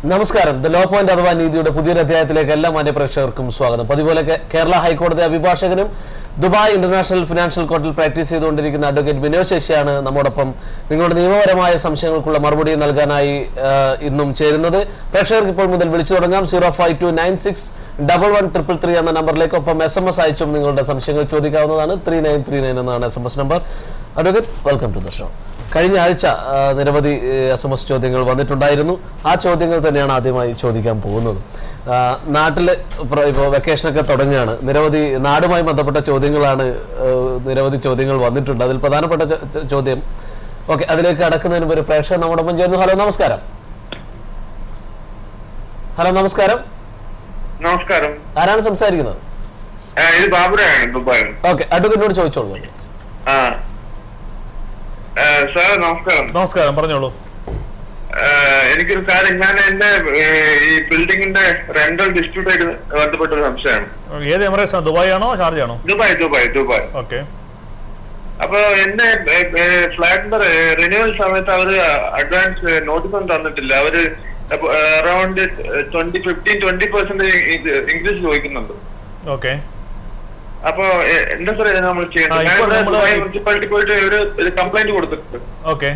നമസ്കാരം the law point അഥവാ നീതിയുടെ പുതിയൊരു അധ്യായത്തിലേക്ക് എല്ലാ മാന്യ പ്രേക്ഷകർക്കും സ്വാഗതം പതിപോലെ കേ- കേരള ഹൈക്കോടതി അഭിഭാഷകനും ദുബായ് ഇന്റർനാഷണൽ ഫിനാൻഷ്യൽ കോർട്ടിൽ പ്രാക്ടീസ് ചെയ്തുകൊണ്ടിരിക്കുന്ന അഡ്വക്കേറ്റ് ബിനോയ് ശശിയാണ് നമ്മോടൊപ്പം നിങ്ങളുടെ നിയമപരമായ സംശയങ്ങൾക്കുള്ള മറുപടി നൽകാനായി ആ, ഇന്നും ചേരുന്നത് പ്രേക്ഷകർക്ക് ഇപ്പോൾ മുതൽ വിളിച്ചു തുടങ്ങാം zero five two nine six double one triple three എന്ന നമ്പറിലേക്ക് ഒപ്പം എസ് എം എസ് അയച്ചും നിങ്ങളുടെ സംശയങ്ങൾ ചോദിക്കാവുന്നതാണ് ത്രീ നയൻ ത്രീ നയൻ എന്നാണ് S M S number advocate welcome to the show കഴിഞ്ഞ ആഴ്ച ആ, നിരവധി എസ് എം എസ് ചോദ്യങ്ങൾ വന്നിട്ടുണ്ടായിരുന്നു ആ ചോദ്യങ്ങൾ തന്നെയാണ് ആദ്യമായി ചോദിക്കാൻ പോകുന്നത് ആ, നാട്ടില് പ്ര- ഇപ്പോൾ വെക്കേഷനൊക്കെ തുടങ്ങുകയാണ് നിരവധി നാടുമായി ബന്ധപ്പെട്ട ചോദ്യങ്ങളാണ് ആ, നിരവധി ചോദ്യങ്ങൾ വന്നിട്ടുണ്ട് അതിൽ പ്രധാനപ്പെട്ട ചോ- ചോ- ചോദ്യം ഓക്കെ അതിലേക്ക് കടക്കുന്നതിന് മുമ്പ് ഒരു പ്രേക്ഷകർ നമ്മോടൊപ്പം ചേർന്നു ഹലോ നമസ്കാരം ഹലോ നമസ്കാരം നമസ്കാരം ആരാണ് സംസാരിക്കുന്നത് ആ, ഇത് ബാബുരാണ് ദുബായ് ഓക്കെ അഡ്വക്കേറ്റിനോട് ചോദിച്ചോളൂ ആ ആ, സാർ നമസ്കാരം നമസ്കാരം പറഞ്ഞോളൂ ആ, എനിക്കൊരു കാര്യം ഞാൻ എന്റെ ഏ, ഈ ബിൽഡിങ്ങിന്റെ റെന്റൽ ഡിസ്പ്യൂട്ടായിട്ട് ബന്ധപ്പെട്ട ഒരു സംശയമാണ് ഏത് എമറേറ്റ്സ് ആണ് ദുബായ് ആണോ ഷാർജ ആണോ ദുബായ് ദുബായ് ദുബായ് ഓക്കെ അപ്പൊ എന്റെ ഫ്ലാറ്റിന്റെ റിന്യൂവൽ സമയത്ത് അവര് അഡ്വാൻസ് നോട്ടീസ് ഒന്നും തന്നിട്ടില്ല അവര് around twenty fifteen twenty percent English ചോദിക്കുന്നുണ്ട് ഓക്കെ അപ്പൊ എ- എന്താ സാർ നമ്മൾ ആ, ചെയ്യേണ്ടത് ഇപ്പോൾ ഞാൻ നമ്മള് ദുബായ് ഈ- മുനിസിപ്പാലിറ്റി പോയിട്ട് ഒരു കംപ്ലൈന്റ് കൊടുത്തിട്ടുണ്ട് ഓക്കെ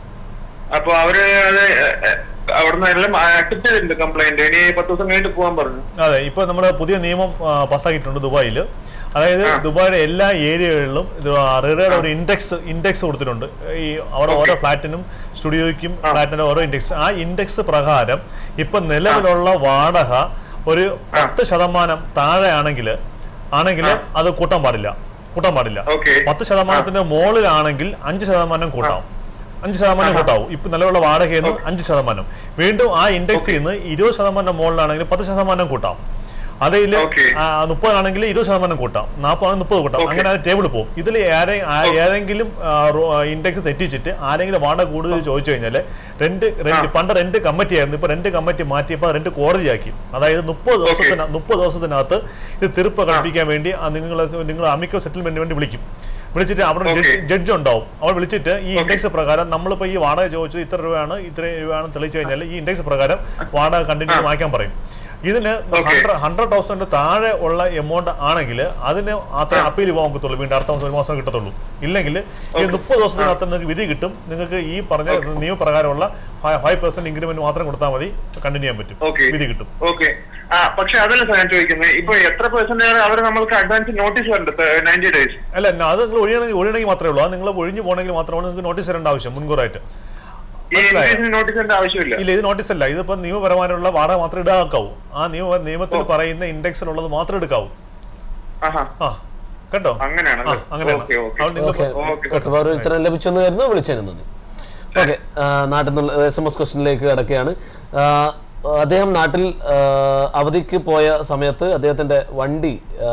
അപ്പൊ അവര് അത് അവിടുന്ന് എല്ലാം അക്സെപ്റ്റ് ചെയ്തിട്ടുണ്ട് കംപ്ലൈന്റ് ഇനി പത്ത് ദിവസം കഴിഞ്ഞിട്ട് പോകാൻ പറഞ്ഞു അതെ ഇപ്പൊ നമ്മൾ പുതിയ നിയമം ആ, പാസ്സാക്കിയിട്ടുണ്ട് ദുബായിൽ അതായത് ദുബായിയുടെ എല്ലാ ഏരിയകളിലും ഇത് റെറയുടെ ഒരു ഇൻഡെക്സ് ഇൻഡെക്സ് കൊടുത്തിട്ടുണ്ട് ഈ അവിടെ ഓരോ ഫ്ലാറ്റിനും സ്റ്റുഡിയോയ്ക്കും ഫ്ലാറ്റിന്റെ ഓരോ ഇൻഡെക്സ് ആ ഇൻഡെക്സ് പ്രകാരം ഇപ്പൊ നിലവിലുള്ള വാടക ഒരു പത്ത് ശതമാനം താഴെ ആണെങ്കിൽ ആണെങ്കിൽ അത് കൂട്ടാൻ പാടില്ല കൂട്ടാൻ പാടില്ല ഓക്കെ പത്ത് ശതമാനത്തിന്റെ മുകളിലാണെങ്കിൽ അഞ്ച് ശതമാനം കൂട്ടാം അഞ്ച് ശതമാനം കൂട്ടാവും ഇപ്പൊ നിലവിലുള്ള വാടകയിൽ നിന്ന് അഞ്ച് ശതമാനം വീണ്ടും ആ ഇൻഡെക്സിൽ നിന്ന് ഇരുപത് ശതമാനം മുകളിലാണെങ്കിൽ പത്ത് ശതമാനം കൂട്ടാം അതിൽ Okay. മുപ്പതാണെങ്കിൽ ഇരുപത് ശതമാനം കൂട്ടാം നാൽപ്പതാണെങ്കിൽ മുപ്പത് കൂട്ടാം Okay. അങ്ങനെ ടേബിൾ പോകും ഇതിൽ ഏറെ ആ ഏതെങ്കിലും ഇൻഡെക്സ് തെറ്റിച്ചിട്ട് ആരെങ്കിലും വാടക കൂടുതൽ ചോദിച്ചു കഴിഞ്ഞാൽ രണ്ട് റെന്റ് പണ്ട് റെന്റ് കമ്മിറ്റി ആയിരുന്നു ഇപ്പൊ രണ്ട് കമ്മിറ്റി മാറ്റിയപ്പോൾ റെന്റ് കോടതിയാക്കി അതായത് മുപ്പത് ദിവസത്തിന് മുപ്പത് ദിവസത്തിനകത്ത് ഇത് തീർപ്പ് ഘടിപ്പിക്കാൻ വേണ്ടി നിങ്ങൾ നിങ്ങൾ അമിക്കോ സെറ്റിൽമെന്റിന് വേണ്ടി വിളിക്കും വിളിച്ചിട്ട് അവിടെ Okay. ജഡ്ജ് ഉണ്ടാവും അവൾ വിളിച്ചിട്ട് ഈ ഇൻഡെക്സ് പ്രകാരം നമ്മളിപ്പോ ഈ വാടക ചോദിച്ചത് ഇത്ര രൂപയാണ് ഇത്ര രൂപയാണ് തെളിയിച്ചു കഴിഞ്ഞാൽ ഈ ഇൻഡെക്സ് പ്രകാരം വാടക കണ്ടിന്യൂ വാങ്ങിക്കാൻ പറയും ഇതിന് ഹൺഡ്രഡ് ഹൺഡ്രഡ് തൗസൻഡ് താഴെ ഉള്ള എമൗണ്ട് ആണെങ്കിൽ അതിന് അത്ര അപ്പീൽ പോകാൻ പറ്റത്തുള്ളൂ വീണ്ടും അടുത്ത മാസം ഒരു മാസം കിട്ടത്തുള്ളൂ ഇല്ലെങ്കിൽ ഈ മുപ്പത് ദിവസത്തിനകത്ത് നിങ്ങൾക്ക് വിധി കിട്ടും നിങ്ങൾക്ക് ഈ പറഞ്ഞ നിയമപ്രകാരമുള്ള ഫൈവ് പെർസെന്റ് ഇൻക്രിമെന്റ് മാത്രം കൊടുത്താൽ മതി കണ്ടിന്യൂ ചെയ്യാൻ പറ്റും ഓക്കെ വിധി കിട്ടും ഓക്കെ ആ പക്ഷെ അതല്ല സാർ ഞാൻ ചോദിക്കുന്നത് ഇപ്പൊ എത്ര പെർസെന്റ് അവർ നമ്മൾക്ക് അഡ്വാൻസ് നോട്ടീസ് വരുന്നുണ്ട് നയൻറ്റി ഡേയ്സ് അല്ല അത് നിങ്ങൾ ഒഴിയണമെങ്കിൽ ഒഴിയണമെങ്കിൽ മാത്രമേ ഉള്ളൂ അത് നിങ്ങൾ ഒഴിഞ്ഞു പോകണമെങ്കിൽ മാത്രമാണ് നിങ്ങൾക്ക് നോട്ടീസ് തരേണ്ട ആവശ്യം മുൻകൂറായിട്ട് ഈ ഇൻക്രീസിന് നോട്ടീസിന്റെ ആവശ്യമില്ല ഇല്ല ഇത് നോട്ടീസ് അല്ല ഇതിപ്പോ നിയമപരമായിട്ടുള്ള വാടക മാത്രമേ ഇടാക്കാവൂ ആ നിയമ നിയമത്തിൽ പറയുന്ന ഇൻഡെക്സിലുള്ളത് മാത്രം എടുക്കാവൂ ആഹാ ആ കേട്ടോ അങ്ങനെയാണല്ലോ ആ, അങ്ങനെയാണ്. ഓക്കെ ഓക്കെ അവിടെ നിങ്ങൾ ഓക്കെ ഓക്കെ. ഓക്കെ അപ്പോൾ ഒരു ഉത്തരം ലഭിച്ചെന്ന് കരുതുന്നു വിളിച്ചതിന് നന്ദി ഓക്കെ നാട്ടിൽ നിന്നുള്ള എസ് എം എസ് ക്വസ്റ്റിനിലേക്ക് കിടക്കുകയാണ് ആ, അദ്ദേഹം നാട്ടിൽ ആ, അവധിക്ക് പോയ സമയത്ത് അദ്ദേഹത്തിൻ്റെ വണ്ടി ആ,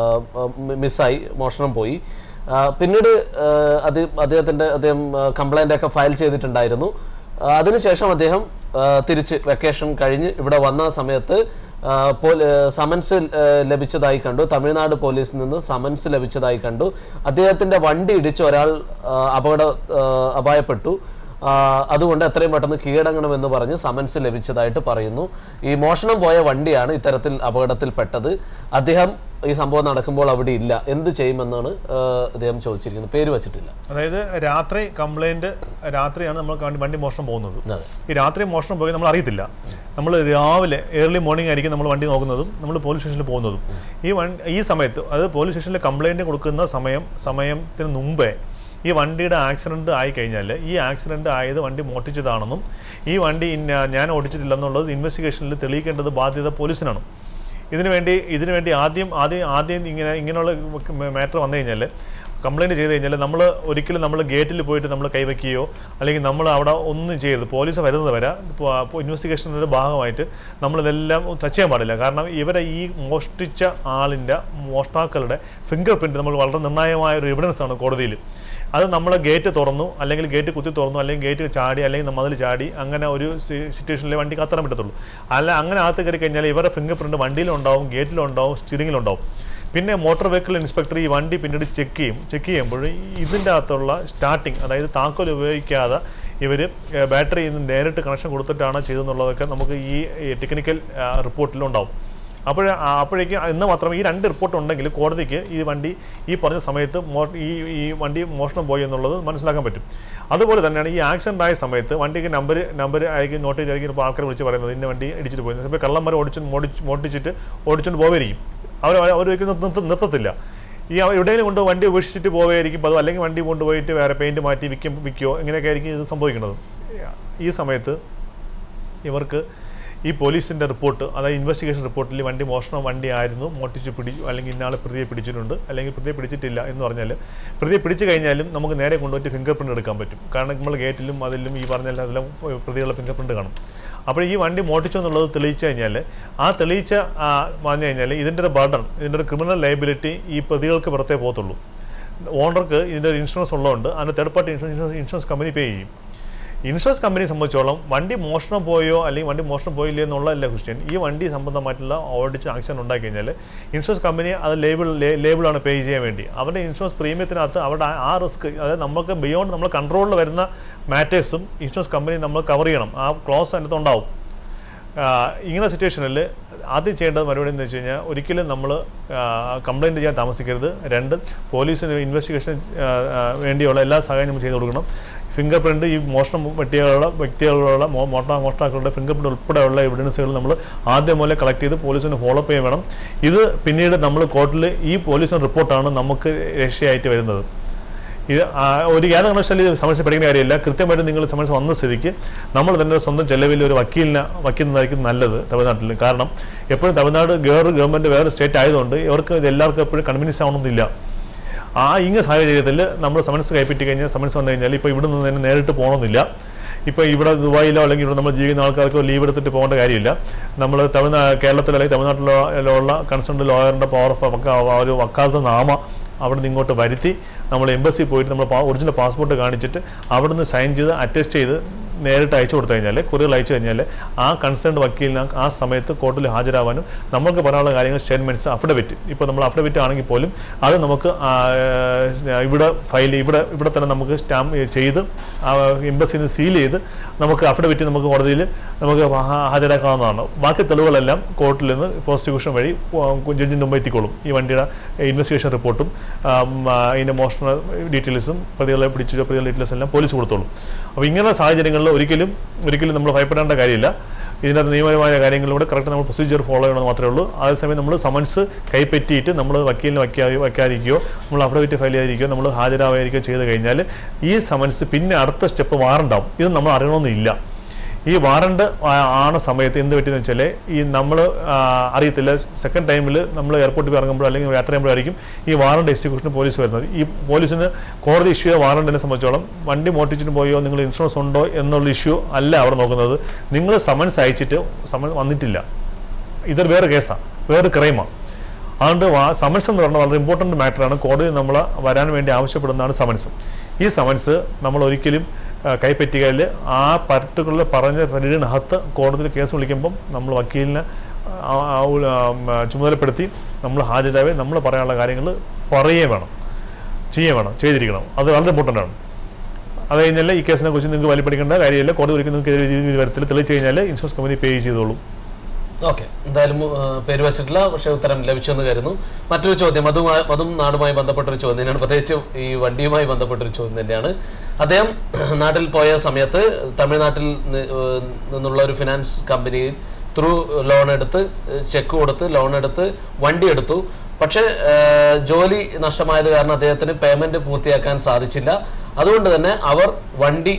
മി- മിസ്സായി മോഷണം പോയി ആ, പിന്നീട് ആ, അത് അദ്ദേഹത്തിൻ്റെ അദ്ദേഹം കംപ്ലൈൻ്റ് ഒക്കെ ഫയൽ ചെയ്തിട്ടുണ്ടായിരുന്നു ആ, അതിനുശേഷം അദ്ദേഹം ആ, തിരിച്ച് വെക്കേഷൻ കഴിഞ്ഞ് ഇവിടെ വന്ന സമയത്ത് ആ, പോല- ആ, സമൻസ് ആ, ലഭിച്ചതായി കണ്ടു തമിഴ്നാട് പോലീസിൽ നിന്ന് സമൻസ് ലഭിച്ചതായി കണ്ടു അദ്ദേഹത്തിന്റെ വണ്ടി ഇടിച്ച് ഒരാൾ ആ, അപകട ആ, അപായപ്പെട്ടു ആ, അതുകൊണ്ട് എത്രയും പെട്ടെന്ന് കീഴടങ്ങണമെന്ന് പറഞ്ഞ് സമൻസ് ലഭിച്ചതായിട്ട് പറയുന്നു ഈ മോഷണം പോയ വണ്ടിയാണ് ഇത്തരത്തിൽ അപകടത്തിൽപ്പെട്ടത് അദ്ദേഹം ഈ സംഭവം നടക്കുമ്പോൾ അവിടെ ഇല്ല എന്ത് ചെയ്യുമെന്നാണ് ആ, അദ്ദേഹം ചോദിച്ചിരിക്കുന്നത് പേര് വെച്ചിട്ടില്ല അതായത് രാത്രി കംപ്ലൈന്റ് രാത്രിയാണ് നമ്മൾ വണ്ടി- വണ്ടി മോഷണം പോകുന്നത് അതെ ഈ രാത്രി മോഷണം പോയി നമ്മൾ അറിയത്തില്ല നമ്മൾ രാവിലെ ഏർലി മോർണിംഗ് ആയിരിക്കും നമ്മൾ വണ്ടി നോക്കുന്നതും നമ്മൾ പോലീസ് സ്റ്റേഷനിൽ പോകുന്നതും ഈ വണ്ടി ഈ സമയത്ത് അത് പോലീസ് സ്റ്റേഷനിൽ കംപ്ലൈൻറ്റ് കൊടുക്കുന്ന സമയം സമയത്തിന് മുമ്പേ ഈ വണ്ടിയുടെ ആക്സിഡൻറ്റ് ആയി കഴിഞ്ഞാൽ ഈ ആക്സിഡൻറ്റ് ആയത് വണ്ടി മോട്ടിച്ചതാണെന്നും ഈ വണ്ടി ഇന്ന- ഞാൻ ഓടിച്ചിട്ടില്ലെന്നുള്ളത് ഇൻവെസ്റ്റിഗേഷനിൽ തെളിയിക്കേണ്ടത് ബാധ്യത പോലീസിനാണ് ഇതിനു വേണ്ടി ഇതിനു വേണ്ടി ആദ്യം ആദ്യം ആദ്യം ഇങ്ങനെ ഇങ്ങനെയുള്ള മാറ്റർ വന്നു കഴിഞ്ഞാൽ കംപ്ലൈൻറ്റ് ചെയ്ത് കഴിഞ്ഞാൽ നമ്മൾ ഒരിക്കലും നമ്മൾ ഗേറ്റിൽ പോയിട്ട് നമ്മൾ കൈവയ്ക്കുകയോ അല്ലെങ്കിൽ നമ്മൾ അവിടെ ഒന്നും ചെയ്യരുത് പോലീസ് വരുന്നത് വരെ ഇൻവെസ്റ്റിഗേഷൻ്റെ ഭാഗമായിട്ട് നമ്മളിതെല്ലാം ടച്ച് ചെയ്യാൻ പാടില്ല കാരണം ഇവരെ ഈ മോഷ്ടിച്ച ആളിൻ്റെ മോഷ്ടാക്കളുടെ ഫിംഗർ പ്രിൻറ്റ് നമ്മൾ വളരെ നിർണായകമായ ഒരു എവിഡൻസ് ആണ് കോടതിയിൽ അത് നമ്മൾ ഗേറ്റ് തുറന്നു അല്ലെങ്കിൽ ഗേറ്റ് കുത്തി തുറന്നു അല്ലെങ്കിൽ ഗേറ്റ് ചാടി അല്ലെങ്കിൽ മതിൽ ചാടി അങ്ങനെ ഒരു സിറ്റുവേഷനിൽ വണ്ടി കത്തറാൻ പറ്റത്തുള്ളൂ അല്ല അങ്ങനെ അകത്ത് കയറി കഴിഞ്ഞാൽ ഇവരുടെ ഫിംഗർ പ്രിൻറ്റ് വണ്ടിയിലുണ്ടാവും ഗേറ്റിലുണ്ടാവും സ്റ്റിയറിങ്ങിലുണ്ടാവും പിന്നെ മോട്ടോർ വെഹിക്കിൾ ഇൻസ്പെക്ടർ ഈ വണ്ടി പിന്നീട് ചെക്ക് ചെയ്യും ചെക്ക് ചെയ്യുമ്പോൾ ഇതിൻ്റെ അകത്തുള്ള സ്റ്റാർട്ടിങ് അതായത് താക്കോൽ ഉപയോഗിക്കാതെ ഇവർ ബാറ്ററി നിന്ന് നേരിട്ട് കണക്ഷൻ കൊടുത്തിട്ടാണ് ചെയ്തെന്നുള്ളതൊക്കെ നമുക്ക് ഈ ടെക്നിക്കൽ റിപ്പോർട്ടിൽ ഉണ്ടാവും അപ്പോൾ അപ്പോഴേക്ക് ഇന്ന് മാത്രമേ ഈ രണ്ട് റിപ്പോർട്ട് ഉണ്ടെങ്കിൽ കോടതിക്ക് ഈ വണ്ടി ഈ പറഞ്ഞ സമയത്ത് മോ ഈ ഈ വണ്ടി മോഷണം പോയി എന്നുള്ളത് മനസ്സിലാക്കാൻ പറ്റും അതുപോലെ തന്നെയാണ് ഈ ആക്സിഡൻ്റ് ആയ സമയത്ത് വണ്ടിക്ക് നമ്പർ നമ്പർ ആയിരിക്കും നോട്ട് ചെയ്തായിരിക്കും ഇപ്പോൾ ആൾക്കാർ വിളിച്ച് പറയുന്നത് ഇന്ന വണ്ടി ഇടിച്ചിട്ട് പോയി ഇപ്പോൾ കള്ളന്മാർ ഓടിച്ച് മോടിച്ച് മോട്ടിച്ചിട്ട് ഓടിച്ചുകൊണ്ട് പോവുമായിരിക്കും അവർ അവർ ഒരിക്കലും നിർത്ത നിർത്തത്തില്ല ഈ എവിടെയെങ്കിലും കൊണ്ട് വണ്ടി ഉപേക്ഷിച്ചിട്ട് പോവുകയായിരിക്കും അത് അല്ലെങ്കിൽ വണ്ടി കൊണ്ടുപോയിട്ട് വേറെ പെയിൻറ്റ് മാറ്റി വിൽക്കും വിൽക്കുകയോ ഇങ്ങനെയൊക്കെ ആയിരിക്കും ഇത് സംഭവിക്കുന്നത് ഈ സമയത്ത് ഇവർക്ക് ഈ പോലീസിൻ്റെ റിപ്പോർട്ട് അതായത് ഇൻവെസ്റ്റിഗേഷൻ റിപ്പോർട്ടിൽ വണ്ടി മോഷണം വണ്ടി ആയിരുന്നു മോട്ടിച്ച് പിടി അല്ലെങ്കിൽ ഇന്നാളെ പ്രതിയെ പിടിച്ചിട്ടുണ്ട് അല്ലെങ്കിൽ പ്രതിയെ പിടിച്ചിട്ടില്ല എന്ന് പറഞ്ഞാൽ പ്രതിയെ പിടിച്ചു കഴിഞ്ഞാലും നമുക്ക് നേരെ കൊണ്ടുപോയിട്ട് ഫിംഗർ പ്രിൻ്റ് എടുക്കാൻ പറ്റും കാരണം നമ്മൾ ഗേറ്റിലും അതിലും ഈ പറഞ്ഞ അതിലും പ്രതികളുടെ ഫിംഗർ പ്രിൻ്റ് കാണും അപ്പോൾ ഈ വണ്ടി മോട്ടിച്ചു എന്നുള്ളത് തെളിയിച്ചു കഴിഞ്ഞാൽ ആ തെളിയിച്ച ആ, പറഞ്ഞു കഴിഞ്ഞാൽ ഇതിൻ്റെ ഒരു ബർഡൺ ഇതിൻ്റെ ഒരു ക്രിമിനൽ ലയബിലിറ്റി ഈ പ്രതികൾക്ക് പുറത്തേ പോകത്തുള്ളൂ ഓണർക്ക് ഇതിൻ്റെ ഒരു ഇൻഷുറൻസ് ഉള്ളതുകൊണ്ട് അതിൻ്റെ third party insurance insurance company pay ചെയ്യും ഇൻഷുറൻസ് കമ്പനിയെ സംബന്ധിച്ചോളം വണ്ടി മോഷണം പോയോ അല്ലെങ്കിൽ വണ്ടി മോഷണം പോയില്ലേ എന്നുള്ളതല്ല ക്വസ്റ്റ്യൻ ഈ വണ്ടി സംബന്ധമായിട്ടുള്ള ഓടിച്ച് ആക്സിഡൻറ്റ് ഉണ്ടായി കഴിഞ്ഞാൽ ഇൻഷുറൻസ് കമ്പനി അത് ലേബിൾ ലേബിളാണ് പേ ചെയ്യാൻ വേണ്ടി അവരുടെ ഇൻഷുറൻസ് പ്രീമിയത്തിനകത്ത് അവിടെ ആ- ആ റിസ്ക് അതായത് നമുക്ക് ബിയോണ്ട് നമ്മൾ കൺട്രോളിൽ വരുന്ന മാറ്റേഴ്സും ഇൻഷുറൻസ് കമ്പനി നമ്മൾ കവർ ചെയ്യണം ആ ക്ലോസ് അതിനകത്ത് ഉണ്ടാവും ആ, ഇങ്ങനെ സിറ്റുവേഷനിൽ ആദ്യം ചെയ്യേണ്ടത് മറുപടി എന്ന് വെച്ച് കഴിഞ്ഞാൽ ഒരിക്കലും നമ്മൾ കംപ്ലയിൻറ്റ് ചെയ്യാൻ താമസിക്കരുത് രണ്ട് പോലീസിന് ഇൻവെസ്റ്റിഗേഷൻ വേണ്ടിയുള്ള എല്ലാ സഹായവും നമ്മൾ ചെയ്തു കൊടുക്കണം ഫിംഗർ പ്രിൻറ്റ് ഈ മോഷണം വ്യക്തികളുടെ വ്യക്തികളുടെ മോ- മോഷണ മോഷ്ടാക്കളുടെ ഫിംഗർ പ്രിൻറ്റ് ഉൾപ്പെടെയുള്ള എവിഡൻസുകൾ നമ്മൾ ആദ്യം മുതലേ കളക്ട് ചെയ്ത് പോലീസിന് ഫോളോ അപ്പ് ചെയ്യാൻ വേണം ഇത് പിന്നീട് നമ്മൾ കോർട്ടിൽ ഈ പോലീസിൻ്റെ റിപ്പോർട്ടാണ് നമുക്ക് രക്ഷയായിട്ട് വരുന്നത് ഇത് ആ, ഒരു യാതൊരു കാരണവശാലും ഇത് സമസ്യ പഠിക്കുന്ന കാര്യമില്ല കൃത്യമായിട്ട് നിങ്ങൾ സമസ്യ വന്ന സ്ഥിതിക്ക് നമ്മൾ തന്നെ സ്വന്തം ചെലവിൽ ഒരു വക്കീലിനെ വയ്ക്കുന്നതായിരിക്കും നല്ലത് തമിഴ്നാട്ടിൽ കാരണം എപ്പോഴും തമിഴ്നാട് വേറൊരു ഗവൺമെൻറ് വേറെ സ്റ്റേറ്റ് ആയതുകൊണ്ട് ഇവർക്ക് ഇത് എല്ലാവർക്കും എപ്പോഴും കൺവിൻസ് ആവണമെന്നില്ല ആ ഇങ്ങനെ സാഹചര്യത്തിൽ നമ്മൾ സമൻസ് കൈപ്പറ്റി കഴിഞ്ഞാൽ സമൻസ് വന്നു കഴിഞ്ഞാൽ ഇപ്പോൾ ഇവിടെ നിന്ന് തന്നെ നേരിട്ട് പോകണമെന്നില്ല ഇപ്പോൾ ഇവിടെ ദുബായിലോ അല്ലെങ്കിൽ ഇവിടെ നമ്മൾ ജീവിക്കുന്ന ആൾക്കാർക്ക് ലീവ് എടുത്തിട്ട് പോകേണ്ട കാര്യമില്ല നമ്മൾ തമിഴ്നാ കേരളത്തിലോ അല്ലെങ്കിൽ തമിഴ്നാട്ടിലോ ഉള്ള കൺസേൺ ലോയറിൻ്റെ പവർ ഓഫ് ഒരു വക്കാലത്ത് നാമ അവിടെ നിന്ന് ഇങ്ങോട്ട് വരുത്തി നമ്മൾ എംബസി പോയിട്ട് നമ്മൾ ഒറിജിനൽ പാസ്പോർട്ട് കാണിച്ചിട്ട് അവിടെ നിന്ന് സൈൻ ചെയ്ത് അറ്റസ്റ്റ് ചെയ്ത് നേരിട്ട് അയച്ചു കൊടുത്തു കഴിഞ്ഞാൽ കുറികൾ അയച്ചു കഴിഞ്ഞാൽ ആ കൺസേൺഡ് വക്കീലിന് ആ സമയത്ത് കോർട്ടിൽ ഹാജരാവാനും നമുക്ക് പറയാനുള്ള കാര്യങ്ങൾ സ്റ്റേറ്റ്മെൻറ്റ്സ് അഫിഡവിറ്റ് ഇപ്പോൾ നമ്മൾ അഫിഡവിറ്റ് ആണെങ്കിൽ പോലും അത് നമുക്ക് ആ, ഏഹ്, ഇവിടെ ഫയൽ ഇവിടെ ഇവിടെ തന്നെ നമുക്ക് സ്റ്റാമ്പ് ചെയ്ത് എംബസിയിൽ നിന്ന് സീൽ ചെയ്ത് നമുക്ക് അഫിഡവിറ്റ് നമുക്ക് കോടതിയിൽ നമുക്ക് ഹാ- ഹാജരാക്കാവുന്നതാണ് ബാക്കി തെളിവുകളെല്ലാം കോർട്ടിൽ നിന്ന് പ്രോസിക്യൂഷൻ വഴി ജഡ്ജിൻ്റെ മുമ്പ് എത്തിക്കോളും ഈ വണ്ടിയുടെ ഇൻവെസ്റ്റിഗേഷൻ റിപ്പോർട്ടും ആം, ആ, അതിൻ്റെ മോഷണ ഡീറ്റെയിൽസും പ്രതികളെ പിടിച്ച പ്രതികളുടെ ഡീറ്റെയിൽസ് എല്ലാം പോലീസ് കൊടുത്തോളും അപ്പോൾ ഇങ്ങനെ സാഹചര്യങ്ങളിൽ ഒരിക്കലും ഒരിക്കലും നമ്മൾ ഭയപ്പെടേണ്ട കാര്യമില്ല ഇതിനകത്ത് നിയമപരമായ കാര്യങ്ങളിലൂടെ കറക്റ്റ് നമ്മൾ പ്രൊസീജിയർ ഫോളോ ചെയ്യണമെന്ന് മാത്രമേ ഉള്ളൂ അതേസമയം നമ്മൾ സമൻസ് കൈപ്പറ്റിയിട്ട് നമ്മൾ വക്കീലിന് വയ്ക്കാ വയ്ക്കാതിരിക്കുകയോ നമ്മൾ അഫിഡവിറ്റ് ഫയൽ ചെയ്യാതിരിക്കുകയോ നമ്മൾ ഹാജരാവാതിരിക്കുകയോ ചെയ്ത് കഴിഞ്ഞാൽ ഈ സമൻസ് പിന്നെ അടുത്ത സ്റ്റെപ്പ് വാറണ്ടാവും ഇത് നമ്മൾ അറിയണമെന്നില്ല ഈ വാറണ്ട് ആണ് സമയത്ത് എന്ത് പറ്റിയെന്ന് വെച്ചാൽ ഈ നമ്മൾ അറിയത്തില്ല സെക്കൻഡ് ടൈമിൽ നമ്മൾ എയർപോർട്ടിൽ ഇറങ്ങുമ്പോൾ അല്ലെങ്കിൽ യാത്ര ചെയ്യുമ്പോഴായിരിക്കും ഈ വാറണ്ട് എക്സിക്യൂഷന് പോലീസ് വരുന്നത് ഈ പോലീസിന് കോടതി ഇഷ്യൂ ചെയ്ത വാറണ്ടിനെ സംബന്ധിച്ചോളം വണ്ടി മോട്ടിച്ചിട്ട് പോയോ നിങ്ങൾ ഇൻഷുറൻസ് ഉണ്ടോ എന്നുള്ള ഇഷ്യൂ അല്ല അവിടെ നോക്കുന്നത് നിങ്ങൾ സമൻസ് അയച്ചിട്ട് സമൻ വന്നിട്ടില്ല ഇതൊരു വേറെ കേസാണ് വേറെ ക്രൈമാണ് അതുകൊണ്ട് വാ- സമൻസ് എന്ന് പറഞ്ഞാൽ വളരെ ഇമ്പോർട്ടൻ്റ് മാറ്ററാണ് കോടതി നമ്മൾ വരാൻ വേണ്ടി ആവശ്യപ്പെടുന്നതാണ് സമൻസ് ഈ സമൻസ് നമ്മൾ ഒരിക്കലും ആ, കൈപ്പറ്റിയാൽ ആ പർട്ടിക്കുലർ പറഞ്ഞ പരിധിനകത്ത് കോടതിയിൽ കേസ് വിളിക്കുമ്പം നമ്മൾ വക്കീലിനെ ആ, ആ, ഉ- ആ, ഉം, ആ, ചുമതലപ്പെടുത്തി നമ്മൾ ഹാജരാവേ നമ്മൾ പറയാനുള്ള കാര്യങ്ങൾ പറയുകയും വേണം ചെയ്യുകയും വേണം ചെയ്തിരിക്കണം അത് വളരെ ഇമ്പോർട്ടൻ്റ് ആണ് അത് കഴിഞ്ഞാൽ ഈ കേസിനെ കുറിച്ച് നിങ്ങൾക്ക് വലിയ പഠിക്കേണ്ട കാര്യമില്ല കോടതി ഒരിക്കലും നിങ്ങൾക്ക് എതിരെ രീതി വരത്തില്ല തെളിയിച്ച് കഴിഞ്ഞാൽ ഇൻഷുറൻസ് കമ്പനി പേ ചെയ്തോളും ഓക്കെ എന്തായാലും ആ, പേര് വെച്ചിട്ടില്ല പക്ഷേ ഉത്തരം ലഭിച്ചെന്ന് കരുതുന്നു മറ്റൊരു ചോദ്യം അതുമായി അതും നാടുമായി ബന്ധപ്പെട്ട ഒരു ചോദ്യം തന്നെയാണ് പ്രത്യേകിച്ച് ഈ വണ്ടിയുമായി ബന്ധപ്പെട്ട ഒരു ചോദ്യം തന്നെയാണ് അദ്ദേഹം നാട്ടിൽ പോയ സമയത്ത് തമിഴ്നാട്ടിൽ നി- ഏഹ് നിന്നുള്ള ഒരു ഫിനാൻസ് കമ്പനിയിൽ ത്രൂ ലോൺ എടുത്ത് ചെക്ക് കൊടുത്ത് ലോൺ എടുത്ത് വണ്ടി എടുത്തു പക്ഷേ ഏഹ് ജോലി നഷ്ടമായത് കാരണം അദ്ദേഹത്തിന് പേയ്മെന്റ് പൂർത്തിയാക്കാൻ സാധിച്ചില്ല അതുകൊണ്ട് തന്നെ അവർ വണ്ടി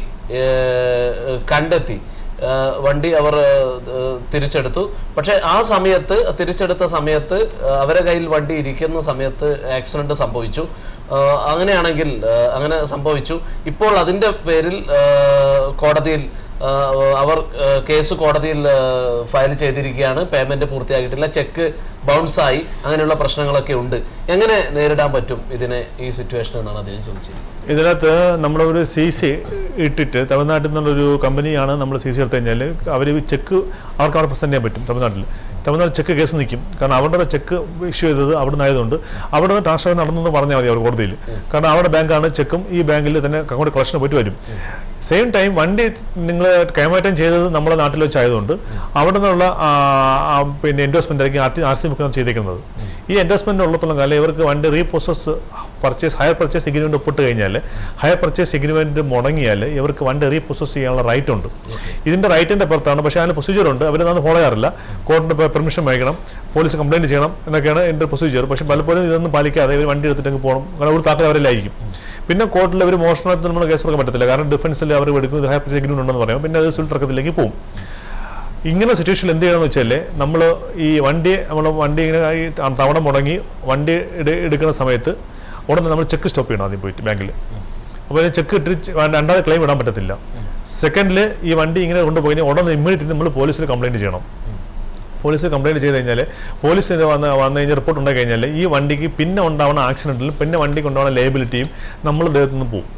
ഏഹ് കണ്ടെത്തി ഏഹ് വണ്ടി അവർ ഏഹ് തിരിച്ചെടുത്തു പക്ഷെ ആ സമയത്ത് തിരിച്ചെടുത്ത സമയത്ത് ഏഹ് അവരെ കയ്യിൽ വണ്ടി ഇരിക്കുന്ന സമയത്ത് ആക്സിഡന്റ് സംഭവിച്ചു ഏഹ് അങ്ങനെയാണെങ്കിൽ ഏഹ് അങ്ങനെ സംഭവിച്ചു ഇപ്പോൾ അതിന്റെ പേരിൽ ഏഹ് കോടതിയിൽ ഏഹ് അവർ ഏഹ് കേസ് കോടതിയിൽ ഏഹ് ഫയൽ ചെയ്തിരിക്കുകയാണ് പേയ്മെന്റ് പൂർത്തിയാക്കിയിട്ടില്ല ചെക്ക് ബൗൺസ് ആയി അങ്ങനെയുള്ള പ്രശ്നങ്ങളൊക്കെ ഉണ്ട് എങ്ങനെ നേരിടാൻ പറ്റും ഇതിനെ ഈ സിറ്റുവേഷൻ എന്നാണ് അദ്ദേഹം ചോദിച്ചത് ഇതിനകത്ത് നമ്മളൊരു സി സി ഇട്ടിട്ട് തമിഴ്നാട്ടിൽ നിന്നുള്ളൊരു കമ്പനിയാണ് നമ്മൾ സി സി എടുത്തു കഴിഞ്ഞാൽ അവർ ചെക്ക് അവർക്ക് അവിടെ പ്രസൻറ്റ് ചെയ്യാൻ പറ്റും തമിഴ്നാട്ടിൽ തമിഴ്നാട് ചെക്ക് കേസ് നിൽക്കും കാരണം അവരുടെ ചെക്ക് ഇഷ്യൂ ചെയ്തത് അവിടെ നിന്നായതുകൊണ്ട് അവിടെ നിന്ന് ട്രാൻസ്ഫർ നടന്നെന്ന് പറഞ്ഞാൽ മതി അവർ കോടതിയിൽ കാരണം അവരുടെ ബാങ്കാണ് ചെക്കും ഈ ബാങ്കിൽ തന്നെ അക്കൗണ്ട് കളക്ഷൻ പോയിട്ട് വരും സെയിം ടൈം വണ്ടി നിങ്ങൾ കൈമാറ്റം ചെയ്തത് നമ്മുടെ നാട്ടിൽ വെച്ചായതുകൊണ്ട് അവിടെ നിന്നുള്ള ആ, ആ, പിന്നെ എൻഡോസ്മെന്റ് ആയിരിക്കും ആർ ടി ആർ സി മുഖം ചെയ്തേക്കുന്നത് ഈ എൻഡോസ്മെന്റ് ഉള്ളത്തോളം കാലം ഇവർക്ക് വണ്ടി repossess purchase hire purchase agreement ഒപ്പിട്ട് കഴിഞ്ഞാൽ ഹയർ പർച്ചേസ് എഗ്രിമെന്റ് മുടങ്ങിയാൽ ഇവർക്ക് വണ്ടി റീപ്രോസസ് ചെയ്യാനുള്ള റൈറ്റ് ഉണ്ട് ഇതിന്റെ റൈറ്റിന്റെ പുറത്താണ് പക്ഷേ അതിന് പ്രൊസീജിയർ ഉണ്ട് അവരൊന്നും ഫോളോ ചെയ്യാറില്ല കോർട്ടിന് പെർമിഷൻ വാങ്ങിക്കണം പോലീസ് കംപ്ലൈന്റ് ചെയ്യണം എന്നൊക്കെയാണ് എൻ്റെ പ്രൊസീജിയർ പക്ഷേ പലപ്പോഴും ഇതൊന്നും പാലിക്കാതെ ഇവർ വണ്ടി എടുത്തിട്ട് അങ്ങ് പോകണം കാരണം ഒരു താക്കൽ അവരിലായിരിക്കും പിന്നെ കോർട്ടിൽ അവർ മോഷണത്തിൽ നമ്മൾ കേസ് കൊടുക്കാൻ പറ്റത്തില്ല കാരണം ഡിഫൻസിൽ അവർ എടുക്കും ഇത് ഹയർ പർച്ചേസ് എഗ്രിമെന്റ് ഉണ്ടെന്ന് പറയാം പിന്നെ അത് സിവിൽ തർക്കത്തിലേക്ക് പോകും ഇങ്ങനെ സിറ്റുവേഷനിൽ എന്ത് ചെയ്യണമെന്ന് വെച്ചാൽ നമ്മൾ ഈ വണ്ടി നമ്മൾ വണ്ടി ഇങ്ങനെ ഈ തവണ മുടങ്ങി വണ്ടി എടു- എടുക്കുന്ന സമയത്ത് ഉടനെ നമ്മൾ ചെക്ക് സ്റ്റോപ്പ് ചെയ്യണം ആദ്യം പോയിട്ട് ബാങ്കിൽ അപ്പോൾ ചെക്ക് ഇട്ട് ചെ- രണ്ടാമത് ക്ലെയിം ഇടാൻ പറ്റത്തില്ല സെക്കൻഡിൽ ഈ വണ്ടി ഇങ്ങനെ കൊണ്ടുപോയി ഉടനെ ഇമ്മീഡിയറ്റ് നമ്മൾ പോലീസിൽ കംപ്ലൈൻറ്റ് ചെയ്യണം പോലീസിൽ കംപ്ലൈൻറ്റ് ചെയ്ത് കഴിഞ്ഞാൽ പോലീസിന് വന്ന് വന്നു കഴിഞ്ഞാൽ റിപ്പോർട്ട് ഉണ്ടായി കഴിഞ്ഞാൽ ഈ വണ്ടിക്ക് പിന്നെ ഉണ്ടാവുന്ന ആക്സിഡൻറ്റിലും പിന്നെ വണ്ടിക്ക് ഉണ്ടാവുന്ന ലയബിലിറ്റിയും നമ്മൾ ദേഹത്തു നിന്ന് പോകും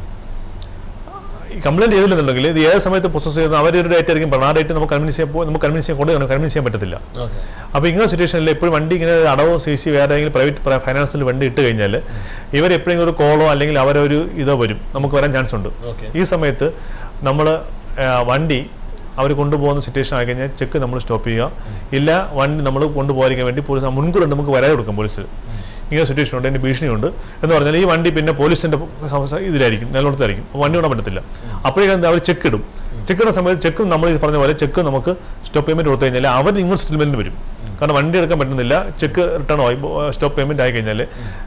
ഈ കംപ്ലൈന്റ് ചെയ്തില്ലെന്നുണ്ടെങ്കിൽ ഇത് ഏത് സമയത്ത് പ്രോസസ് ചെയ്യുന്ന അവരൊരു ഡേറ്റ് ആയിരിക്കും പറഞ്ഞത് ആ ഡേറ്റ് നമുക്ക് കൺവിൻസ് ചെയ്യാൻ പോ- നമുക്ക് കൺവിൻസ് ചെയ്യാൻ കൊടുക്കണം കൺവിൻസ് ചെയ്യാൻ പറ്റത്തില്ല ഓക്കെ അപ്പോൾ ഇങ്ങനെ സിറ്റുവേഷനിൽ എപ്പോഴും വണ്ടി ഇങ്ങനെ ഒരു അടവോ സി സി വേറെ ഏതെങ്കിലും പ്രൈവറ്റ് ഫൈനാൻസിൽ വണ്ടി ഇട്ട് കഴിഞ്ഞാൽ ഇവർ എപ്പോഴെങ്കിലും ഒരു കോളോ അല്ലെങ്കിൽ അവരൊരു ഇതോ വരും നമുക്ക് വരാൻ ചാൻസ് ഉണ്ട് ഓക്കെ ഈ സമയത്ത് നമ്മൾ വണ്ടി അവർ കൊണ്ടുപോകുന്ന സിറ്റുവേഷൻ ആയി കഴിഞ്ഞാൽ ചെക്ക് നമ്മൾ സ്റ്റോപ്പ് ചെയ്യുക ഇല്ല വണ്ടി നമ്മൾ കൊണ്ടുപോകാതിരിക്കാൻ വേണ്ടി പോലീസ് മുൻകൂർ നമുക്ക് വരാതെ കൊടുക്കും പോലീസ് ഇങ്ങനെ സിറ്റുവേഷൻ ഉണ്ട് എൻ്റെ ഭീഷണിയുണ്ട് എന്ന് പറഞ്ഞാൽ ഈ വണ്ടി പിന്നെ പോലീസിൻ്റെ ഇതിലായിരിക്കും നിലനിർത്തായിരിക്കും അപ്പോൾ വണ്ടി വിടാൻ പറ്റത്തില്ല അപ്പോഴേക്കും അവർ ചെക്ക് ഇടും ചെക്ക് ഇടുന്ന സമയത്ത് ചെക്കും നമ്മൾ ഈ പറഞ്ഞ പോലെ ചെക്ക് നമുക്ക് സ്റ്റോപ്പ് പേയ്മെന്റ് കൊടുത്തു കഴിഞ്ഞാൽ അവർ ഇങ്ങോട്ട് സെറ്റിൽമെന്റിന് വരും കാരണം വണ്ടി എടുക്കാൻ പറ്റുന്നില്ല ചെക്ക് റിട്ടേൺ ആയി സ്റ്റോപ്പ് പേയ്മെന്റ് ആയി കഴിഞ്ഞാൽ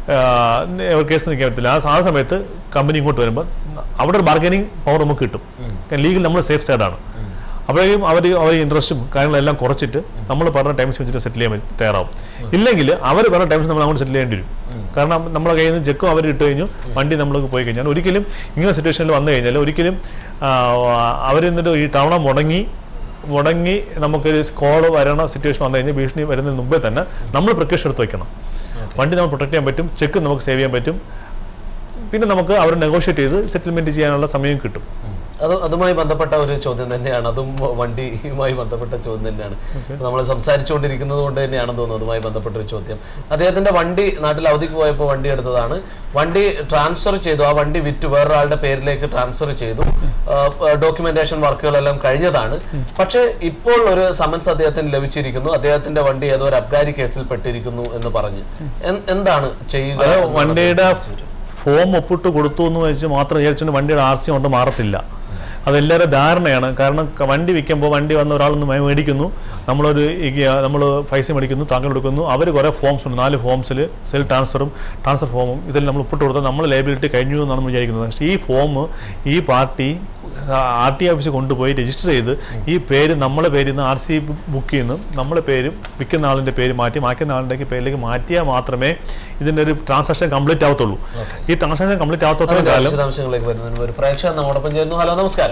കേസ് നിൽക്കാൻ പറ്റില്ല ആ സ- ആ സമയത്ത് കമ്പനി ഇങ്ങോട്ട് വരുമ്പോൾ അവിടെ ഒരു ബാർഗനിങ് പവർ നമുക്ക് കിട്ടും ലീഗൽ നമ്മൾ സേഫ് സൈഡാണ് അപ്പോഴേക്കും അവർ അവർ ഇൻട്രസ്റ്റും കാര്യങ്ങളെല്ലാം കുറച്ചിട്ട് നമ്മൾ പറഞ്ഞ ടൈംസ് വെച്ചിട്ട് സെറ്റിൽ ചെയ്യാൻ പറ്റും- തയ്യാറാവും ഇല്ലെങ്കിൽ അവർ പറഞ്ഞ ടൈംസ് നമ്മൾ അങ്ങോട്ട് സെറ്റിൽ ചെയ്യേണ്ടി വരും കാരണം നമ്മളെ കയ്യിൽ നിന്ന് ചെക്കും അവർ ഇട്ട് കഴിഞ്ഞു വണ്ടി നമ്മൾക്ക് പോയി കഴിഞ്ഞാൽ ഒരിക്കലും ഇങ്ങനെ സിറ്റുവേഷനിൽ വന്നു കഴിഞ്ഞാൽ ഒരിക്കലും അവർ എന്നിട്ട് ഈ തവണ മുടങ്ങി മുടങ്ങി നമുക്കൊരു കോള് വരണ സിറ്റുവേഷൻ വന്നു കഴിഞ്ഞാൽ ഭീഷണി വരുന്നതിന് മുമ്പേ തന്നെ നമ്മൾ പ്രിക്കോഷൻ എടുത്ത് വെക്കണം വണ്ടി നമ്മൾ പ്രൊട്ടക്ട് ചെയ്യാൻ പറ്റും ചെക്ക് നമുക്ക് സേവ് ചെയ്യാൻ പറ്റും പിന്നെ നമുക്ക് അവർ നെഗോഷിയേറ്റ് ചെയ്ത് സെറ്റിൽമെന്റ് ചെയ്യാനുള്ള സമയം കിട്ടും അത് അതുമായി ബന്ധപ്പെട്ട ഒരു ചോദ്യം തന്നെയാണ് അതും വണ്ടിയുമായി ബന്ധപ്പെട്ട ചോദ്യം തന്നെയാണ് നമ്മൾ സംസാരിച്ചുകൊണ്ടിരിക്കുന്നത് കൊണ്ട് തന്നെയാണെന്ന് തോന്നുന്നു അതുമായി ബന്ധപ്പെട്ട ഒരു ചോദ്യം അദ്ദേഹത്തിന്റെ വണ്ടി നാട്ടിൽ അവധിക്ക് പോയപ്പോൾ വണ്ടി എടുത്തതാണ് വണ്ടി ട്രാൻസ്ഫർ ചെയ്തു ആ വണ്ടി വിറ്റ് വേറൊരാളുടെ പേരിലേക്ക് ട്രാൻസ്ഫർ ചെയ്തു ഡോക്യുമെന്റേഷൻ വർക്കുകളെല്ലാം കഴിഞ്ഞതാണ് പക്ഷേ ഇപ്പോൾ ഒരു സമൻസ് അദ്ദേഹത്തിന് ലഭിച്ചിരിക്കുന്നു അദ്ദേഹത്തിന്റെ വണ്ടി ഏതോ ഒരു അബ്കാരി കേസിൽ പെട്ടിരിക്കുന്നു എന്ന് പറഞ്ഞ് എൻ- എന്താണ് ചെയ്യുക അത് എന്നുള്ളത് വണ്ടിയുടെ ഫോം ഒപ്പിട്ട് കൊടുത്തു എന്ന് വെച്ച് മാത്രം വിചാരിച്ചുകൊണ്ട് വണ്ടിയുടെ ആർ സി കൊണ്ട് മാറത്തില്ല അതെല്ലാവരും ധാരണയാണ് കാരണം ക- വണ്ടി വിൽക്കുമ്പോൾ വണ്ടി വന്ന ഒരാളൊന്ന് മേ- മേടിക്കുന്നു നമ്മളൊരു നമ്മൾ പൈസ മേടിക്കുന്നു താങ്കൾ എടുക്കുന്നു അവർ കുറേ ഫോംസ് ഉണ്ട് നാല് ഫോംസിൽ സെൽ ട്രാൻസ്ഫറും ട്രാൻസ്ഫർ ഫോമും ഇതെല്ലാം നമ്മൾ ഒപ്പിട്ട് കൊടുത്താൽ നമ്മൾ ലൈബിലിറ്റി കഴിഞ്ഞു എന്നാണ് നമ്മൾ വിചാരിക്കുന്നത് പക്ഷേ ഈ ഫോം ഈ പാർട്ടി ആർ ടി ഓഫീസിൽ കൊണ്ടുപോയി രജിസ്റ്റർ ചെയ്ത് ഈ പേര് നമ്മളെ പേരിൽ നിന്ന് ആർ സി ബുക്ക് ചെയ്യുന്നു നമ്മളെ പേരും വിൽക്കുന്ന ആളിൻ്റെ പേര് മാറ്റി മാറ്റുന്ന ആളിൻ്റെ പേരിലേക്ക് മാറ്റിയാൽ മാത്രമേ ഇതിൻ്റെ ഒരു ട്രാൻസാക്ഷൻ കംപ്ലീറ്റ് ആവത്തുള്ളൂ ഈ ട്രാൻസാക്ഷൻ കംപ്ലീറ്റ് ആവത്തോളം അതിന്റെ കാലം വിശദാംശങ്ങളിലേക്ക് വരുന്നതിന് ഒരു പ്രേക്ഷകൻ നമ്മോടൊപ്പം ചേരുന്നു ഹലോ നമസ്കാരം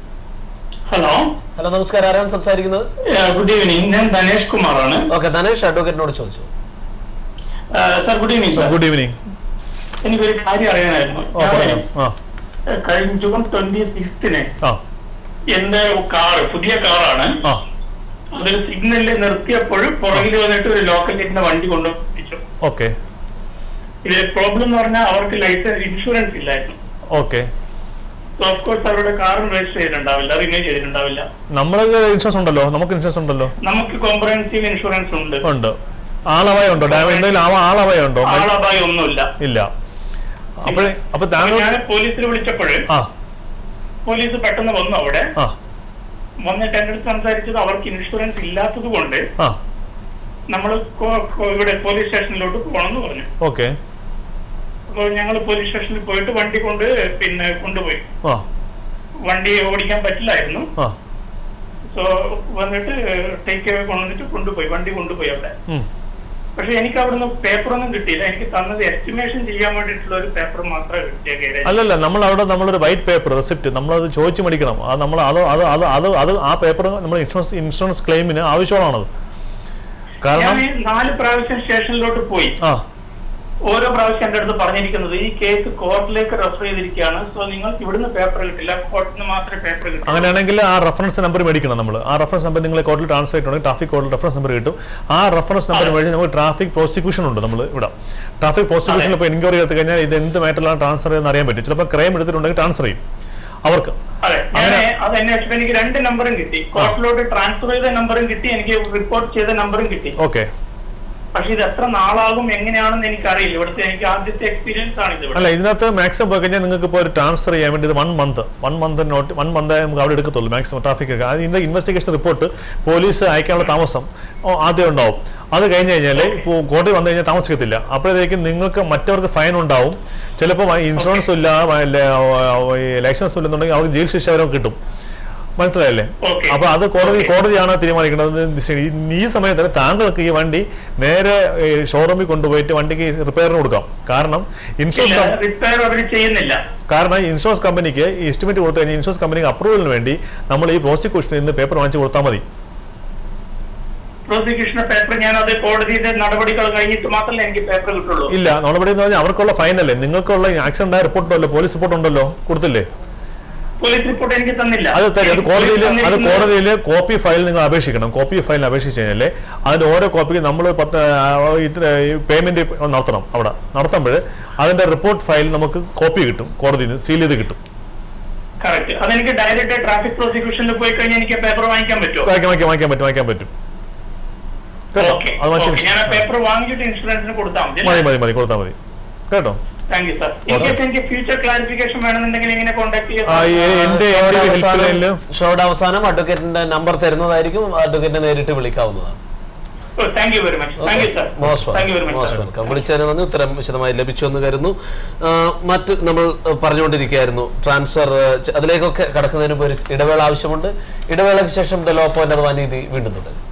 ഹലോ ഹലോ നമസ്കാരം ആരാണ് സംസാരിക്കുന്നത് ഗുഡ് ഈവനിങ് ഞാൻ ധനേഷ് കുമാറാണ് ഓക്കെ ധനേഷ് അഡ്വക്കേറ്റിനോട് ചോദിച്ചു sir good evening sir good evening എനിക്കൊരു കാര്യം അറിയാനായിരുന്നു ഓ പറയാം ആ ഞാൻ കഴിഞ്ഞ ജൂൺ ട്വന്റി സിക്സ്തിന് ആ എന്റെ കാറ് പുതിയ കാറാണ് ആ അതൊരു സിഗ്നലിൽ നിർത്തിയപ്പോൾ പുറകിൽ വന്നിട്ട് ഒരു ലോക്കൽ ഗേറ്റിന്റെ വണ്ടി കൊണ്ടുപിടിച്ചു ഓക്കെ ഇതിലെ പ്രോബ്ലം എന്ന് പറഞ്ഞാൽ അവർക്ക് ലൈസൻസ് ഇൻഷുറൻസ് ഇല്ലായിരുന്നു ഓക്കെ ഓഫ് കോഴ്സ് അവരുടെ കാറും രജിസ്റ്റർ ചെയ്തിട്ടുണ്ടാവില്ല റിന്യൂ ചെയ്തിട്ടുണ്ടാവില്ല നമ്മൾക്ക് ഇൻഷുറൻസ് ഉണ്ടല്ലോ നമുക്ക് ഇൻഷുറൻസ് ഉണ്ടല്ലോ നമുക്ക് കോംപ്രഹെൻസീവ് ഇൻഷുറൻസ് ഉണ്ട് ഉണ്ട് ആളവയ ഉണ്ടോ ഡാമേജ് എന്തെങ്കിലും ആ ആളവയ ഉണ്ടോ ആളപായം ഒന്നുമില്ല ഇല്ല അപ്പോഴേ അപ്പൊ താങ്കൾ ഞാൻ പോലീസിൽ വിളിച്ചപ്പോൾ ആ പോലീസ് പെട്ടെന്ന് വന്നു അവിടെ ആ വന്നിട്ട് എന്റെ അടുത്ത് സംസാരിച്ചത് അവർക്ക് ഇൻഷുറൻസ് ഇല്ലാത്തത് കൊണ്ട് ആ നമ്മൾ ഇവിടെ പോലീസ് സ്റ്റേഷനിലോട്ട് പോകണമെന്ന് പറഞ്ഞു ഓക്കെ അപ്പോൾ ഞങ്ങൾ പോലീസ് സ്റ്റേഷനിൽ പോയിട്ട് വണ്ടി കൊണ്ട് പിന്നെ കൊണ്ടുപോയി ആ വണ്ടി ഓടിക്കാൻ പറ്റില്ലായിരുന്നു ആ സോ വന്നിട്ട് ടേക്ക് അവേ കൊണ്ടുവന്നിട്ട് കൊണ്ടുപോയി വണ്ടി കൊണ്ടുപോയി അവിടെ ഉം. പക്ഷെ എനിക്ക് അവിടുന്ന് പേപ്പറൊന്നും കിട്ടിയില്ല എനിക്ക് തന്നത് എസ്റ്റിമേഷൻ ചെയ്യാൻ വേണ്ടിയിട്ടുള്ള ഒരു പേപ്പർ മാത്രമേ കിട്ടിയ ഗാരേജ് അല്ലല്ല നമ്മൾ അവിടെ നമ്മളൊരു വൈറ്റ് പേപ്പർ റെസിപ്റ്റ് നമ്മളത് ചോദിച്ചു മേടിക്കണം അത് നമ്മൾ അത് അത് അത് അത് അത് ആ പേപ്പർ നമ്മൾ ഇൻഷുറൻസ് ഇൻഷുറൻസ് ക്ലെയിമിന് ആവശ്യമാണത് കാരണം ഞാൻ ഈ നാല് പ്രാവശ്യം സ്റ്റേഷനിലോട്ട് പോയി ആ ഓരോ പ്രാവശ്യം എന്റെ അടുത്ത് പറഞ്ഞിരിക്കുന്നത് ഈ കേസ് കോർട്ടിലേക്ക് റെഫർ ചെയ്തിരിക്കുകയാണ് സോ നിങ്ങൾ ഇവിടുന്ന് പേപ്പർ കിട്ടില്ല കോർട്ടിൽ നിന്ന് മാത്രമേ പേപ്പർ കിട്ടൂ അങ്ങനെയാണെങ്കിൽ ആ റെഫറൻസ് നമ്പർ മേടിക്കണം നമ്മൾ ആ റെഫറൻസ് നമ്പർ നിങ്ങൾ കോർട്ടിൽ ട്രാൻസ്ഫർ ചെയ്തിട്ടുണ്ടെങ്കിൽ ട്രാഫിക് കോർട്ടിൽ റെഫറൻസ് നമ്പർ കിട്ടും ആ റെഫറൻസ് നമ്പർ വഴി നമുക്ക് ട്രാഫിക് പ്രോസിക്യൂഷൻ ഉണ്ട് നമ്മൾ ഇവിടെ ട്രാഫിക് പ്രോസിക്യൂഷനിൽ ഇപ്പോൾ എൻക്വയറി എടുത്തു കഴിഞ്ഞാൽ ഇത് എന്ത് മാറ്ററിലാണ് ട്രാൻസ്ഫർ ചെയ്യുന്നത് അറിയാൻ പറ്റും ചിലപ്പോൾ ക്രൈം എടുത്തിട്ടുണ്ടെങ്കിൽ ട്രാൻസ്ഫർ ചെയ്യും അവർക്ക് അതെ ഞാൻ അത് അന്വേഷിച്ചപ്പോൾ എനിക്ക് രണ്ട് നമ്പറും കിട്ടി കോർട്ടിലോട്ട് ട്രാൻസ്ഫർ ചെയ്ത നമ്പറും കിട്ടി എനിക്ക് റിപ്പോർട്ട് ചെയ്ത നമ്പറും കിട്ടി ഓക്കെ പക്ഷെ ഇത് എത്ര നാളാകും എങ്ങനെയാണെന്ന് എനിക്കറിയില്ല ഇവിടുത്തെ എനിക്ക് ആദ്യത്തെ എക്സ്പീരിയൻസ് ആണ് ഇത് ഇവിടെ അല്ല ഇതിനകത്ത് മാക്സിമം പോയി കഴിഞ്ഞാൽ നിങ്ങൾക്ക് ഇപ്പോൾ ഒരു ട്രാൻസ്ഫർ ചെയ്യാൻ വേണ്ടി one month one month not one month നമുക്ക് അവിടെ എടുക്കത്തുള്ളൂ മാക്സിമം ട്രാഫിക് ഒക്കെ അതിൻ്റെ ഇൻവെസ്റ്റിഗേഷൻ റിപ്പോർട്ട് പോലീസ് അയക്കാനുള്ള താമസം ഓ, ആദ്യം ഉണ്ടാവും അത് കഴിഞ്ഞ് കഴിഞ്ഞാൽ ഇപ്പോൾ കോടതി വന്നു കഴിഞ്ഞാൽ താമസിക്കത്തില്ല അപ്പോഴത്തേക്കും നിങ്ങൾക്ക് മറ്റവർക്ക് ഫൈൻ ഉണ്ടാവും ചിലപ്പോൾ ഇൻഷുറൻസ് ഇല്ല ലൈസൻസ് ഇല്ലെന്നുണ്ടെങ്കിൽ അവർക്ക് ജയിൽ ശിക്ഷ അവർക്ക് കിട്ടും മനസ്സിലായല്ലേ Okay. അപ്പൊ അത് കോടതി Okay. കോടതിയാണ് തീരുമാനിക്കുന്നത് ശരി, ഈ സമയത്ത് താങ്കൾക്ക് ഈ വണ്ടി നേരെ ഷോറൂമിൽ കൊണ്ടുപോയിട്ട് വണ്ടിക്ക് റിപ്പയറിന് കൊടുക്കാം കാരണം ഇൻഷുറൻസ് ഇല്ല കം- റിപ്പയർ അവർ ചെയ്യുന്നില്ല കാരണം ഈ ഇൻഷുറൻസ് കമ്പനിക്ക് ഈ എസ്റ്റിമേറ്റ് കൊടുത്തു കഴിഞ്ഞാൽ ഇൻഷുറൻസ് കമ്പനിക്ക് അപ്രൂവലിന് വേണ്ടി നമ്മൾ ഈ പ്രോസിക്യൂഷനിൽ നിന്ന് പേപ്പർ വാങ്ങിച്ച് കൊടുത്താൽ മതി പ്രോസിക്യൂഷന്റെ പേപ്പർ ഞാൻ അത് കോടതിയുടെ നടപടികൾ കഴിഞ്ഞിട്ട് മാത്രമേ എനിക്ക് പേപ്പർ കിട്ടുള്ളൂ ഇല്ല നടപടി എന്ന് പറഞ്ഞാൽ അവർക്കുള്ള ഫൈൻ അല്ലേ നിങ്ങൾക്കുള്ള ആക്സിഡന്റ് ആയ റിപ്പോർട്ട് ഉണ്ടല്ലോ പോലീസ് റിപ്പോർട്ട് ഉണ്ടല്ലോ കൊടുത്തില്ലേ പോലീസ് റിപ്പോർട്ട് എനിക്ക് തന്നില്ല അത് തരും അത് കോടതിയിൽ അത് തന്നിരിക്കുന്നത് കോടതിയിൽ കോപ്പി ഫയൽ നിങ്ങൾ അപേക്ഷിക്കണം കോപ്പി ഫയൽ അപേക്ഷിച്ച് കഴിഞ്ഞാൽ അതിന്റെ ഓരോ കോപ്പിക്ക് നമ്മൾ പത്ത് ഇത്ര പേയ്മെന്റ് നടത്തണം അവിടെ നടത്തുമ്പോൾ അതിന്റെ റിപ്പോർട്ട് ഫയൽ നമുക്ക് കോപ്പി കിട്ടും കോടതിയിൽ നിന്ന് സീൽ ചെയ്ത് കിട്ടും കറക്റ്റ് അതെനിക്ക് ഡയറക്റ്റ് ട്രാഫിക് പ്രോസിക്യൂഷനിൽ പോയി കഴിഞ്ഞാൽ എനിക്ക് പേപ്പർ വാങ്ങിക്കാൻ പറ്റുമോ വായിക്കാൻ വായിക്കാൻ വായിക്കാൻ പറ്റും വായിക്കാൻ പറ്റും കേട്ടോ ഓക്കെ അത് വാങ്ങിച്ച് ഞാൻ ആ പേപ്പർ വാങ്ങിച്ചിട്ട് ഇൻഷുറൻസിന് കൊടുത്താൽ മതി മതി മതി മതി കൊടുത്താൽ മതി കേട്ടോ thank you sir in case എനിക്ക് ഫ്യൂച്ചർ ക്ലാരിഫിക്കേഷൻ വേണമെന്നുണ്ടെങ്കിൽ എങ്ങനെ കോൺടാക്ട് ആ, ചെയ്യാം ഈ- എന്റെ എന്റെ ഹെൽപ്പ് ലൈനിൽ ഷോയുടെ അവസാനം അഡ്വക്കേറ്റിന്റെ നമ്പർ തരുന്നതായിരിക്കും അഡ്വക്കേറ്റിനെ നേരിട്ട് വിളിക്കാവുന്നതാണ് thank you very much thank you sir most thank you very much most welcome വിളിച്ചതിന് നന്ദി ഉത്തരം വിശദമായി ലഭിച്ചു എന്ന് കരുതുന്നു ആ, മറ്റ് നമ്മൾ ആ, പറഞ്ഞുകൊണ്ടിരിക്കുകയായിരുന്നു ട്രാൻസ്ഫർ ആ, ച- അതിലേക്കൊക്കെ കടക്കുന്നതിന് മുമ്പ് ഒരു ഇടവേള ആവശ്യമുണ്ട് ഇടവേളയ്ക്ക് ശേഷം ദ ലോ പോയിന്റ് അഥവാ നീതി വീണ്ടും തുടരും